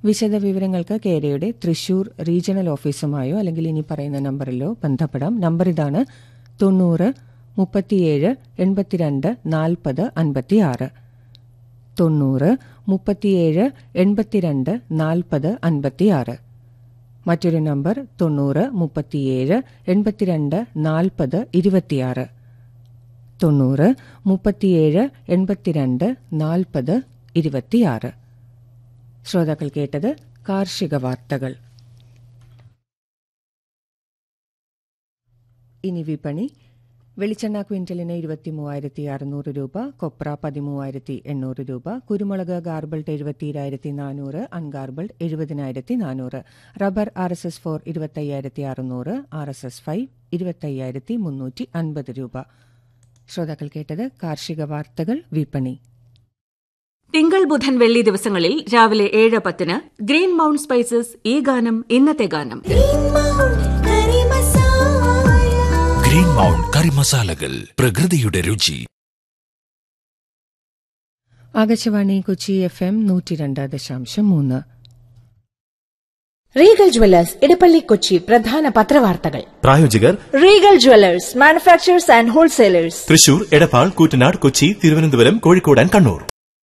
വിശദ വിവരങ്ങൾക്ക് കേരയുടെ തൃശൂർ റീജിയണൽ ഓഫീസുമായോ അല്ലെങ്കിൽ ഇനി പറയുന്ന നമ്പറിലോ ബന്ധപ്പെടാം നമ്പർ ഇതാണ് തൊണ്ണൂറ് മുപ്പത്തിയേഴ് എൺപത്തിരണ്ട് നാൽപ്പത് അൻപത്തിയാറ് തൊണ്ണൂറ് മുപ്പത്തിയേഴ് എൺപത്തിരണ്ട് നാൽപ്പത് അൻപത്തിയാറ് മറ്റൊരു നമ്പർ തൊണ്ണൂറ് മുപ്പത്തിയേഴ് എൺപത്തിരണ്ട് നാൽപ്പത് ഇരുപത്തിയാറ് തൊണ്ണൂറ് മുപ്പത്തിയേഴ് എൺപത്തിരണ്ട് നാൽപ്പത് ഇരുപത്തിയാറ് ശ്രോതാക്കൾ കേട്ടത് കാർഷിക വാർത്തകൾ ഇനി വിപണി വെളിച്ചെണ്ണ ക്വിന്റലിന് ഇരുപത്തി മൂവായിരത്തി അറുന്നൂറ് രൂപ കൊപ്ര പതിമൂവായിരത്തി എണ്ണൂറ് രൂപ കുരുമുളക് ഗാർബിൾഡ് എഴുപത്തിരായിരത്തി നാനൂറ് അൺഗാർബിൾഡ് എഴുപതിനായിരത്തി നാനൂറ് rubber R S S four ഇരുപത്തയ്യായിരത്തി അറുന്നൂറ് ആർ എസ് എസ് ഫൈവ് ഇരുപത്തയ്യായിരത്തി മുന്നൂറ്റി അൻപത് രൂപ ശ്രോതാക്കൾ കേട്ടത് കാർഷിക വാർത്തകൾ വിപണി തിങ്കൾ ബുധൻ വെള്ളി ദിവസങ്ങളിൽ രാവിലെ ഏഴ് പത്തിന് ഗ്രീൻ മൗണ്ട് സ്പൈസസ് ഈ ഗാനം ഇന്നത്തെ ഗാനം ഗ്രീൻ മൗണ്ട് കറി മസാലകൾ പ്രകൃതിയുടെ രുചി ആകാശവാണി കൊച്ചി എഫ് എം നൂറ്റി രണ്ട് ദശാംശം മൂന്ന് റീഗൽ ജുവല്ലേഴ്സ് ഇടപ്പള്ളി കൊച്ചി പ്രധാന പത്രവാർത്തകൾ പ്രായോജകർ Regal Jewellers manufacturers and wholesalers Thrissur Edappal Koottanad Kochi Thiruvananthapuram Kozhikode and Kannur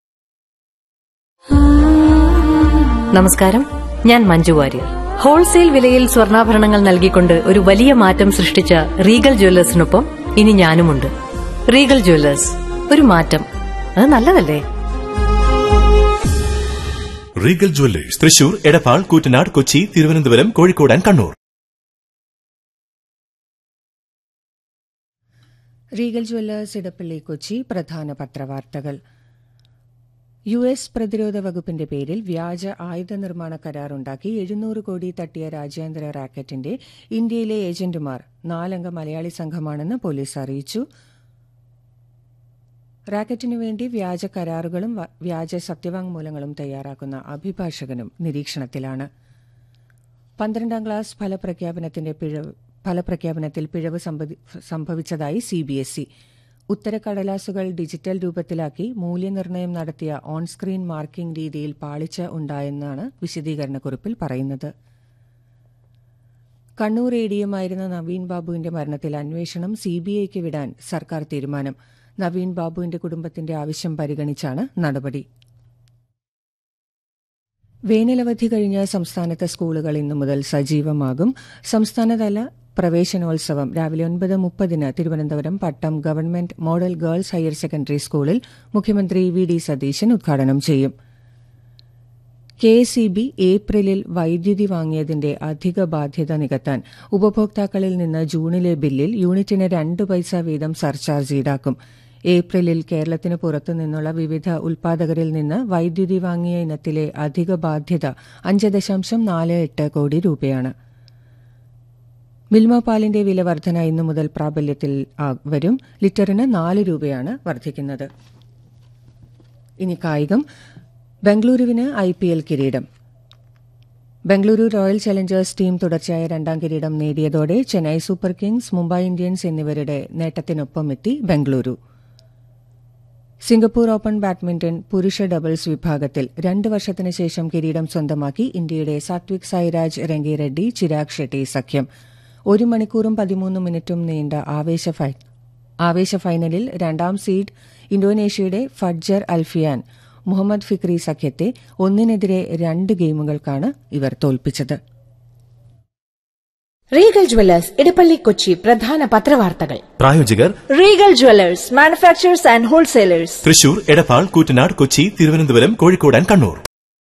നമസ്കാരം ഞാൻ മഞ്ജു വാര്യർ ഹോൾസെയിൽ വിലയിൽ സ്വർണ്ണാഭരണങ്ങൾ നൽകിക്കൊണ്ട് ഒരു വലിയ മാറ്റം സൃഷ്ടിച്ച റീഗൽ ജ്വല്ലേഴ്സിനൊപ്പം ഇനി ഞാനുമുണ്ട് റീഗൽ ജ്വല്ലേഴ്സ് ഒരു മാറ്റം അത് നല്ലതല്ലേ Regal Jewellers Thrissur Edappal Koottanad Kochi Thiruvananthapuram Kozhikode and Kannur Regal Jewellers Edappally Kochi പ്രധാന പത്രവാർത്തകൾ യു എസ് പ്രതിരോധ വകുപ്പിന്റെ പേരിൽ വ്യാജ ആയുധ നിർമ്മാണ കരാറുണ്ടാക്കി എഴുന്നൂറ് കോടി തട്ടിയ രാജ്യാന്തര റാക്കറ്റിന്റെ ഇന്ത്യയിലെ ഏജന്റുമാർ നാലംഗ മലയാളി സംഘമാണെന്ന് പോലീസ് അറിയിച്ചു റാക്കറ്റിനു വേണ്ടി വ്യാജ കരാറുകളും വ- വ്യാജ സത്യവാങ്മൂലങ്ങളും തയ്യാറാക്കുന്ന അഭിഭാഷകനും നിരീക്ഷണത്തിലാണ് പന്ത്രണ്ടാം ക്ലാസ് ഫലപ്രഖ്യാപനത്തിന്റെ പിഴവ് ഫലപ്രഖ്യാപനത്തിൽ പിഴവ് സംഭവി- സംഭവിച്ചതായി സിബിഎസ്ഇ ഉത്തരക്കടലാസുകൾ ഡിജിറ്റൽ രൂപത്തിലാക്കി മൂല്യനിർണ്ണയം നടത്തിയ ഓൺ സ്ക്രീൻ മാർക്കിംഗ് രീതിയിൽ പാളിച്ച ഉണ്ടായെന്നാണ് വിശദീകരണക്കുറിപ്പിൽ പറയുന്നത് കണ്ണൂർ എഡിഎമായിരുന്ന നവീൻ ബാബുവിന്റെ മരണത്തിൽ അന്വേഷണം സിബിഐക്ക് വിടാൻ സർക്കാർ തീരുമാനം നവീൻ ബാബുവിന്റെ കുടുംബത്തിന്റെ ആവശ്യം പരിഗണിച്ചാണ് നടപടി വേനലവധി കഴിഞ്ഞ സംസ്ഥാനത്തെ സ്കൂളുകൾ ഇന്നു മുതൽ സജീവമാകും സംസ്ഥാനതല പ്രവേശനോത്സവം രാവിലെ ഒൻപത് മുപ്പതിന് Thiruvananthapuram Pattom government model girls higher secondary സ്കൂളിൽ മുഖ്യമന്ത്രി വി ഡി സതീശൻ ഉദ്ഘാടനം ചെയ്യും കെ എസ് ഇ ബി ഏപ്രിലിൽ വൈദ്യുതി വാങ്ങിയതിന്റെ അധിക ബാധ്യത നികത്താൻ ഉപഭോക്താക്കളിൽ നിന്ന് ജൂണിലെ ബില്ലിൽ യൂണിറ്റിന് രണ്ട് പൈസ വീതം സർചാർജ് ഈടാക്കും ഏപ്രിലിൽ കേരളത്തിന് പുറത്തുനിന്നുള്ള വിവിധ ഉൽപാദകരിൽ നിന്ന് വൈദ്യുതി വാങ്ങിയ ഇനത്തിലെ അധിക ബാധ്യത അഞ്ച് ദശാംശം നാല് എട്ട് കോടി രൂപയാണ് മിൽമ പാലിന്റെ വില വർധന ഇന്നു മുതൽ പ്രാബല്യത്തിൽ ആ- വരും ലിറ്ററിന് നാല് രൂപയാണ് വർദ്ധിക്കുന്നത് ഇനി കായികം ബംഗളൂരുവിന് ഐ പി എൽ കിരീടം ബംഗളൂരു റോയൽ ചലഞ്ചേഴ്സ് ടീം തുടർച്ചയായ രണ്ടാം കിരീടം നേടിയതോടെ Chennai Super Kings Mumbai Indians എന്നിവരുടെ നേട്ടത്തിനൊപ്പമെത്തി ബംഗളൂരു സിംഗപ്പൂർ ഓപ്പൺ ബാഡ്മിന്റൺ പുരുഷ ഡബിൾസ് വിഭാഗത്തിൽ രണ്ട് വർഷത്തിന് ശേഷം കിരീടം സ്വന്തമാക്കി ഇന്ത്യയുടെ സാത്വിക് സായിരാജ് രംഗിറെഡ്ഡി ചിരാഗ് ഷെട്ടി സഖ്യം ഒരു മണിക്കൂറും പതിമൂന്ന് മിനിറ്റും നീണ്ട ആവേശ ഫൈ- ആവേശ ഫൈനലിൽ രണ്ടാം സീഡ് ഇന്തോനേഷ്യയുടെ ഫഡ്ജർ അൽഫിയാൻ മുഹമ്മദ് ഫിക്രി സഖ്യത്തെ ഒന്നിനെതിരെ രണ്ട് ഗെയിമുകൾക്കാണ് ഇവർ തോൽപ്പിച്ചത് റീഗൽ ജുവല്ലേഴ്സ് ഇടപ്പള്ളി കൊച്ചി പ്രധാന പത്രവാർത്തകൾ പ്രായോജകർ Regal Jewellers manufacturers and wholesalers Thrissur Edappal Koottanad Kochi Thiruvananthapuram Kozhikode and Kannur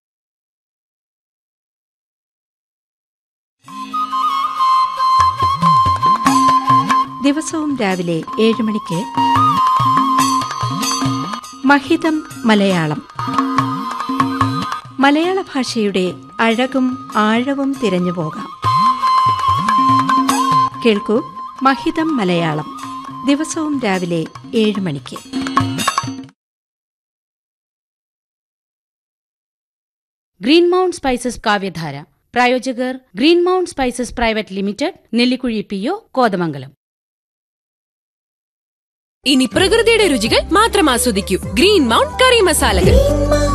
ദിവസവും രാവിലെ ഏഴ് മണിക്ക് മഹിതം മലയാളം മലയാള ഭാഷയുടെ അഴകും ആഴവും തിരഞ്ഞു പോകാം കേൾക്കൂ മഹിതം മലയാളം ദിവസവും രാവിലെ ഏഴ് മണിക്ക് ഗ്രീൻ മൗണ്ട് സ്പൈസസ് കാവ്യധാര പ്രായോജകർ Green Mount Spices private limited Nellikuzhi P O Kothamangalam ഇനി പ്രകൃതിയുടെ രുചികൾ മാത്രം ആസ്വദിക്കൂ ഗ്രീൻ മൗണ്ട് കറി മസാലകൾ